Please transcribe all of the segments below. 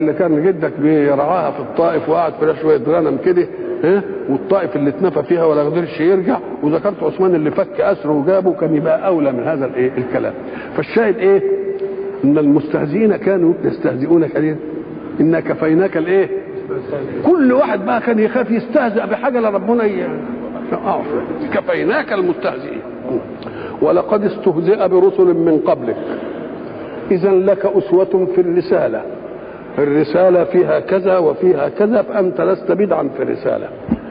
اللي كان جدك بيرعاها في الطائف وقعد فيها شويه غنم كده ها والطائف اللي اتنفى فيها ولا قدرش يرجع وذكرت عثمان اللي فك اسره وجابه كان يبقى اولى من هذا الايه الكلام فالشاهد ايه ان المستهزئين كانوا يستهزئون كثيرا انا كفيناك الايه كل واحد بقى كان يخاف يستهزأ بحاجه لربنا ي... آه. كفيناك المستهزئين ولقد استهزئ برسل من قبلك اذا لك اسوه في الرساله الرسالة فيها كذا وفيها كذا فأنت لست بدعا في الرسالة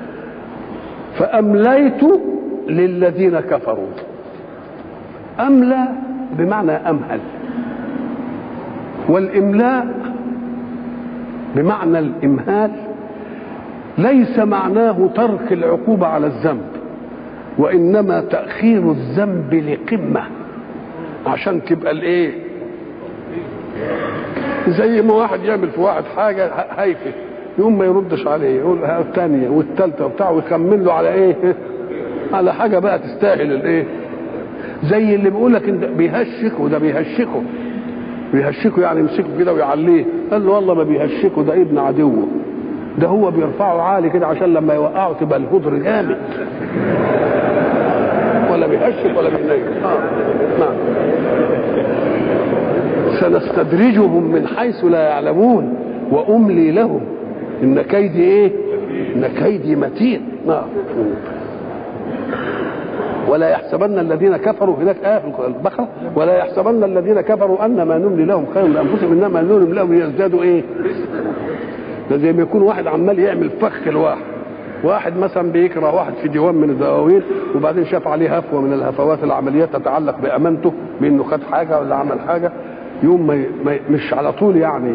فأمليت للذين كفروا أملى بمعنى أمهل والإملاء بمعنى الإمهال ليس معناه ترك العقوبة على الذنب وإنما تأخير الذنب لقمة عشان تبقى الإيه زي ما واحد يعمل في واحد حاجه هايفه يقوم ما يردش عليه يقول ها الثانيه والثالثه وبتاع ويكمل له على ايه؟ على حاجه بقى تستاهل الايه؟ زي اللي بيقول لك انت بيهشك وده بيهشكه بيهشكه يعني يمسكه كده ويعليه قال له والله ما بيهشكه ده ابن عدوه ده هو بيرفعه عالي كده عشان لما يوقعه تبقى الهدر جامد ولا بيهشك ولا بينيم اه نعم سنستدرجهم من حيث لا يعلمون واملي لهم ان كيدي ايه ان كيدي متين نعم ولا يحسبن الذين كفروا هناك آية في البقرة ولا يحسبن الذين كفروا أن ما نملي لهم خير لأنفسهم إنما نملي لهم ليزدادوا إيه؟ ده زي ما يكون واحد عمال يعمل فخ لواحد واحد مثلا بيكره واحد في ديوان من الدواوين وبعدين شاف عليه هفوه من الهفوات العمليات تتعلق بامانته بانه خد حاجه ولا عمل حاجه يوم ما, ما مش على طول يعني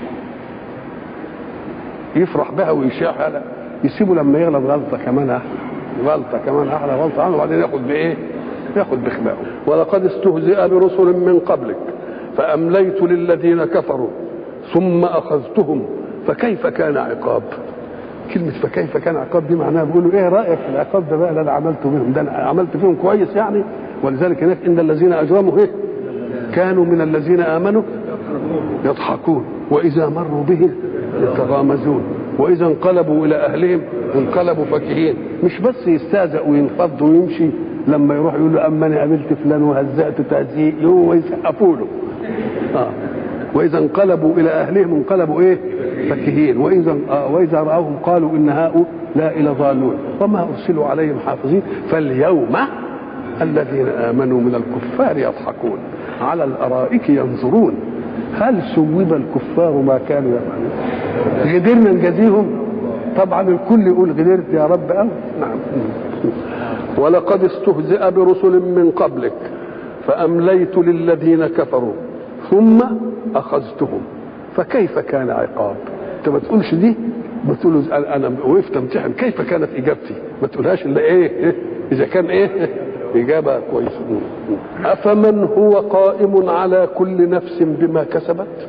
يفرح بها ويشيعها لا يسيبه لما يغلط غلطه كمان احلى غلطه كمان احلى غلطه عنه وبعدين ياخد بايه؟ ياخد بخبائه ولقد استهزئ برسل من قبلك فامليت للذين كفروا ثم اخذتهم فكيف كان عقاب؟ كلمة فكيف كان عقاب دي معناها بيقولوا ايه رأيك في العقاب ده بقى اللي انا عملته بهم ده انا عملت فيهم كويس يعني ولذلك هناك ان الذين اجرموا ايه كانوا من الذين امنوا يضحكون واذا مروا به يتغامزون واذا انقلبوا الى اهلهم انقلبوا فكهين مش بس يستهزأ وينفض ويمشي لما يروح يقول له اما انا قابلت فلان وهزأت تهزيء يقوموا يسقفوا له آه. واذا انقلبوا الى اهلهم انقلبوا ايه فكهين واذا آه واذا راوهم قالوا ان هؤلاء لضالون وما ارسلوا عليهم حافظين فاليوم الذين امنوا من الكفار يضحكون على الارائك ينظرون هل سوب الكفار ما كانوا يفعلون قدرنا نجازيهم طبعا الكل يقول قدرت يا رب أو نعم ولقد استهزئ برسل من قبلك فامليت للذين كفروا ثم اخذتهم فكيف كان عقاب انت ما تقولش دي بتقول انا وقفت امتحن كيف كانت اجابتي ما تقولهاش الا ايه اذا كان ايه اجابه كويسه افمن هو قائم على كل نفس بما كسبت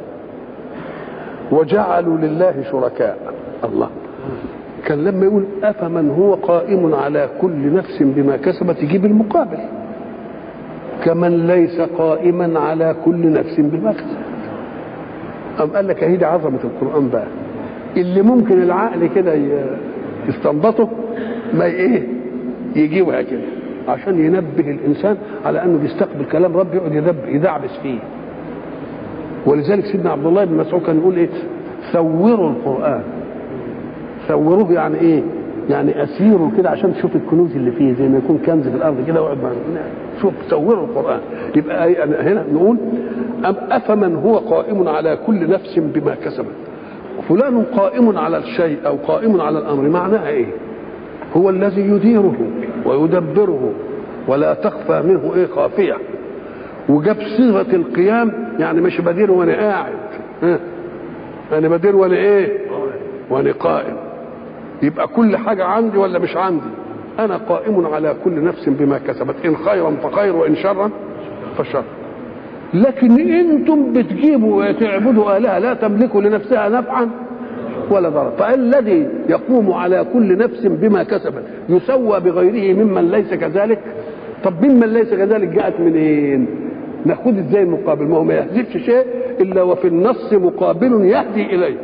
وجعلوا لله شركاء الله كان لما يقول افمن هو قائم على كل نفس بما كسبت يجيب المقابل كمن ليس قائما على كل نفس بما كسبت أم قال لك هي دي عظمة القرآن بقى اللي ممكن العقل كده يستنبطه ما ايه يجيبها كده عشان ينبه الانسان على انه بيستقبل كلام رب يقعد يدعبس فيه ولذلك سيدنا عبد الله بن مسعود كان يقول ايه ثوروا القران ثوروه يعني ايه يعني اسيروا كده عشان تشوف الكنوز اللي فيه زي ما يكون كنز في الارض كده واقعد شوف ثوروا القران يبقى هنا نقول أم أفمن هو قائم على كل نفس بما كسبت فلان قائم على الشيء أو قائم على الأمر معناها إيه هو الذي يديره ويدبره ولا تخفى منه إيه خافية وجاب صيغة القيام يعني مش بدير وأنا قاعد ها أنا بدير وأنا إيه وأنا قائم يبقى كل حاجة عندي ولا مش عندي أنا قائم على كل نفس بما كسبت إن خيرا فخير وإن شرا فشر لكن انتم بتجيبوا وتعبدوا الهه لا تملك لنفسها نفعا ولا ضرر فالذي يقوم على كل نفس بما كسبت يسوى بغيره ممن ليس كذلك طب ممن ليس كذلك جاءت منين ناخد ازاي المقابل ما هو ما يحذفش شيء الا وفي النص مقابل يهدي اليه